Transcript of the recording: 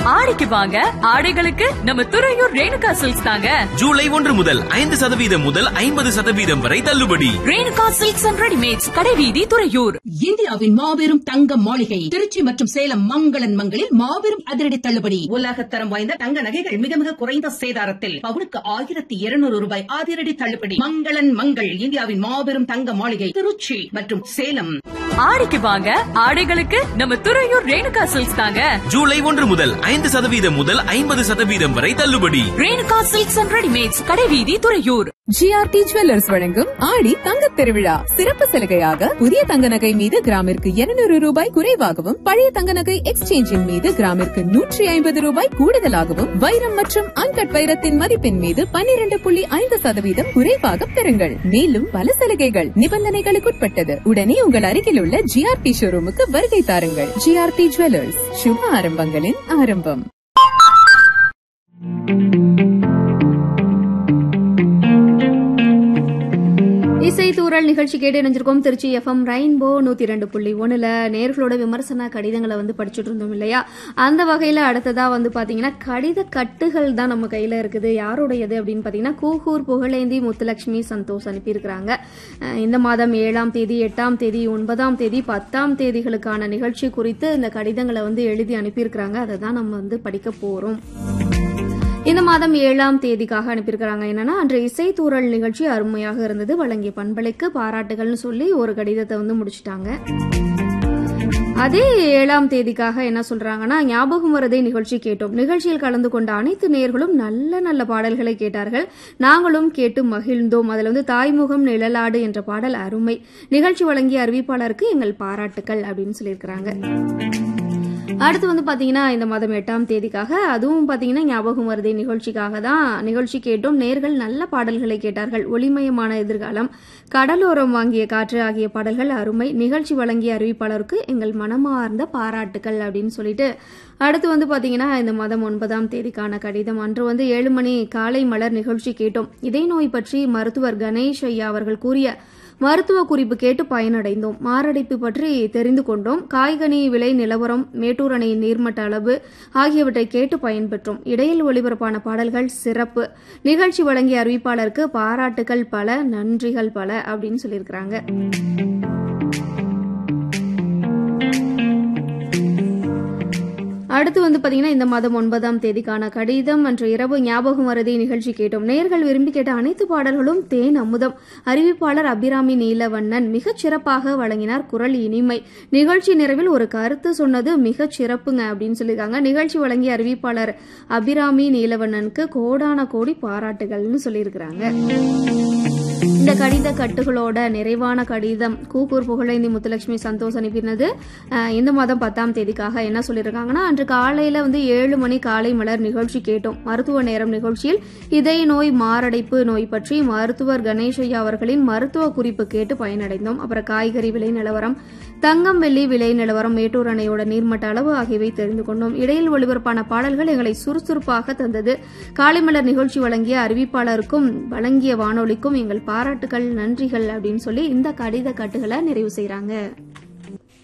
ஆடிக்கு வாங்க ஆடைகளுக்கு நம்ம துறையூர் ரேணுகா சில்க்ஸ் தாங்க ஜூலை ஒன்று முதல் ஐந்து சதவீதம் முதல் ஐம்பது சதவீதம் வரை தள்ளுபடி ரேணுகா சில்க்ஸ் அண்ட் ரெடிமேட்ஸ் கடைவீதி துறையூர் இந்தியாவின் மாபெரும் தங்க மாளிகை திருச்சி மற்றும் சேலம் மங்களன் மங்களில் மாபெரும் அதிரடி தள்ளுபடி உலகத்தரம் வாய்ந்த தங்க நகைகள் மிக மிக குறைந்த சேதாரத்தில் பவுனுக்கு ஆயிரத்தி இருநூறு ரூபாய் அதிரடி தள்ளுபடி மங்களன் மங்கள் இந்தியாவின் மாபெரும் தங்க மாளிகை திருச்சி மற்றும் சேலம் ஆடிக்கு வாங்க ஆடைகளுக்கு நம்ம துறையூர் ரேணுகா சில்க்ஸ் தாங்க ஜூலை ஒன்று முதல் ஐந்து சதவீதம் முதல் ஐம்பது சதவீதம் வரை தள்ளுபடி ரேணுகா சில்க்ஸ் அண்ட் ரெடிமேட்ஸ் கடைவீதி துறையூர் ஜிஆர்டி ஜுவல்லர்ஸ் வழங்கும் ஆடி தங்கத் திருவிழா சிறப்பு சலுகையாக புதிய தங்க நகை மீது கிராமிற்கு 200 ரூபாய் குறைவாகவும் பழைய தங்க நகை எக்ஸ்சேஞ்சின் மீது கிராமிற்கு நூற்றி ஐம்பது ரூபாய் கூடுதலாகவும் வைரம் மற்றும் அன்கட் வைரத்தின் மதிப்பின் மீது 12.5% புள்ளி ஐந்து சதவீதம் குறைவாக பெறுங்கள் மேலும் பல சலுகைகள் நிபந்தனைகளுக்குட்பட்டது உடனே உங்கள் அருகில் உள்ள ஜிஆர்டி ஷோரூமுக்கு வருகை தாருங்கள் ஜிஆர்டி ஜுவல்லர்ஸ் சுப ஆரம்பங்களின் ஆரம்பம் இசை தூரல் நிகழ்ச்சி கேட்டு இணைஞ்சிருக்கோம் திருச்சி எஃப்எம் ரெயின்போ நூத்தி ரெண்டு புள்ளி ஒண்ணுல நேர்களோட விமர்சன கடிதங்களை வந்து படிச்சுட்டு இருந்தோம் இல்லையா அந்த வகையில அடுத்ததா வந்து பாத்தீங்கன்னா கடித கட்டுகள் தான் நம்ம கையில இருக்குது யாருடையது அப்படின்னு பாத்தீங்கன்னா கூகூர் புகழேந்தி முத்துலட்சுமி சந்தோஷ் அனுப்பியிருக்கிறாங்க அஹ் இந்த மாதம் ஏழாம் தேதி எட்டாம் தேதி ஒன்பதாம் தேதி பத்தாம் தேதிகளுக்கான நிகழ்ச்சி குறித்து இந்த கடிதங்களை வந்து எழுதி அனுப்பியிருக்கிறாங்க அதை தான் நம்ம வந்து படிக்க போறோம் இந்த மாதம் ஏழாம் தேதிக்காக அனுப்பியிருக்கிறாங்க என்னன்னா அன்று இசை தூரல் நிகழ்ச்சி அருமையாக இருந்தது வழங்கிய பண்பலைக்கு பாராட்டுகள்னு சொல்லி ஒரு கடிதத்தை வந்து முடிச்சிட்டாங்க அதே ஏழாம் தேதிக்காக என்ன சொல்றாங்கன்னா ஞாபகம் வரதே நிகழ்ச்சி கேட்டோம் நிகழ்ச்சியில் கலந்து கொண்ட அனைத்து நேர்களும் நல்ல நல்ல பாடல்களை கேட்டார்கள் நாங்களும் கேட்டு மகிழ்ந்தோம் அதுல வந்து தாய்முகம் நிழலாடு என்ற பாடல் அருமை நிகழ்ச்சி வழங்கிய அறிவிப்பாளருக்கு எங்கள் பாராட்டுக்கள் அப்படின்னு சொல்லியிருக்கிறாங்க அடுத்து வந்து பாத்தீங்கன்னா இந்த மாதம் எட்டாம் தேதிக்காக அதுவும் பாத்தீங்கன்னா ஞாபகம் வருதே நிகழ்ச்சிக்காக தான் நிகழ்ச்சி கேட்டோம் நேர்கள் நல்ல பாடல்களை கேட்டார்கள் ஒளிமயமான எதிர்காலம் கடலோரம் வாங்கிய காற்று ஆகிய பாடல்கள் அருமை நிகழ்ச்சி வழங்கிய அறிவிப்பாளருக்கு எங்கள் மனமார்ந்த பாராட்டுக்கள் அப்படின்னு சொல்லிட்டு அடுத்து வந்து பாத்தீங்கன்னா இந்த மாதம் ஒன்பதாம் தேதிக்கான கடிதம் அன்று வந்து ஏழு மணி காலை மலர் நிகழ்ச்சி கேட்டோம் இதய நோய் பற்றி மருத்துவர் கணேஷ் ஐயா அவர்கள் கூறிய மருத்துவ குறிப்பு கேட்டு பயனடைந்தோம் மாரடைப்பு பற்றி தெரிந்து கொண்டோம் காய்கனி விலை நிலவரம் மேட்டூர் அணையின் நீர்மட்ட அளவு ஆகியவற்றை கேட்டு பயன்பெற்றோம் இடையில் ஒளிபரப்பான பாடல்கள் சிறப்பு நிகழ்ச்சி வழங்கிய அறிவிப்பாளருக்கு பாராட்டுகள் பல நன்றிகள் பல அப்படின்னு சொல்லியிருக்கிறாங்க அடுத்து வந்து பாத்தீங்கன்னா இந்த மாதம் ஒன்பதாம் தேதிக்கான கடிதம் அன்று இரவு ஞாபகம் வரதி நிகழ்ச்சி கேட்டோம் நேர்கள் விரும்பி கேட்ட அனைத்து பாடல்களும் தேன் அமுதம் அறிவிப்பாளர் அபிராமி நீலவண்ணன் மிகச் சிறப்பாக வழங்கினார் குரல் இனிமை நிகழ்ச்சி நிறைவில் ஒரு கருத்து சொன்னது மிகச் சிறப்புங்க அப்படின்னு சொல்லியிருக்காங்க நிகழ்ச்சி வழங்கிய அறிவிப்பாளர் அபிராமி நீலவண்ணனுக்கு கோடான கோடி பாராட்டுகள்னு சொல்லியிருக்கிறாங்க இந்த கடித கட்டுகளோட நிறைவான கடிதம் கூக்கூர் புகழேந்தி முத்துலட்சுமி சந்தோஷ் அனுப்பினது அஹ், இந்த மாதம் பத்தாம் தேதிக்காக என்ன சொல்லியிருக்காங்கன்னா அன்று காலையில வந்து ஏழு மணி காலை மலர் நிகழ்ச்சி கேட்டோம் மருத்துவ நேரம் நிகழ்ச்சியில் இதய நோய் மாரடைப்பு நோய் பற்றி மருத்துவர் கணேஷையா அவர்களின் மருத்துவ குறிப்பு கேட்டு பயனடைந்தோம் அப்புறம் காய்கறி விலை நிலவரம் தங்கம் வெள்ளி விலை நிலவரம் மேட்டூர் அணையோட நீர்மட்ட அளவு ஆகியவை தெரிந்து கொண்டோம் இடையில் ஒளிபரப்பான பாடல்கள் எங்களை சுறுசுறுப்பாக தந்தது காலைமலர் நிகழ்ச்சி வழங்கிய அறிவிப்பாளருக்கும் வழங்கிய வானொலிக்கும் எங்கள் பாராட்டுகள் நன்றிகள் அப்படின்னு சொல்லி இந்த கடித கட்டுகளை நிறைவு செய்றாங்க